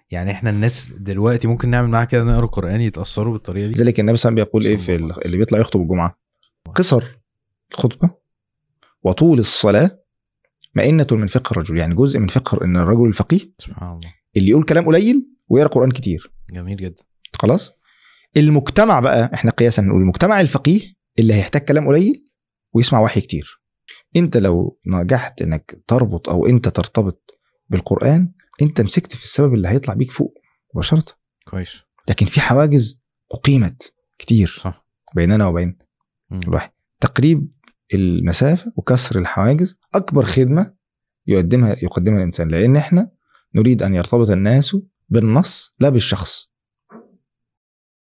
يعني احنا الناس دلوقتي ممكن نعمل معاها كده نقرا قران يتاثروا بالطريقه دي لذلك النبي صلى الله عليه وسلم بيقول ايه صلى في الله ال- عليه اللي بيطلع يخطب الجمعه قصر الخطبه وطول الصلاه مئنة من فقه الرجل يعني جزء من فقه ان الرجل الفقيه سبحان الله اللي يقول كلام قليل ويقرا قران كتير جميل جدا خلاص المجتمع بقى احنا قياسا نقول المجتمع الفقيه اللي هيحتاج كلام قليل ويسمع وحي كتير انت لو نجحت انك تربط او انت ترتبط بالقران انت مسكت في السبب اللي هيطلع بيك فوق مباشره كويس لكن في حواجز اقيمت كتير صح بيننا وبين مم. الوحي تقريب المسافه وكسر الحواجز اكبر خدمه يقدمها يقدمها الانسان لان احنا نريد ان يرتبط الناس بالنص لا بالشخص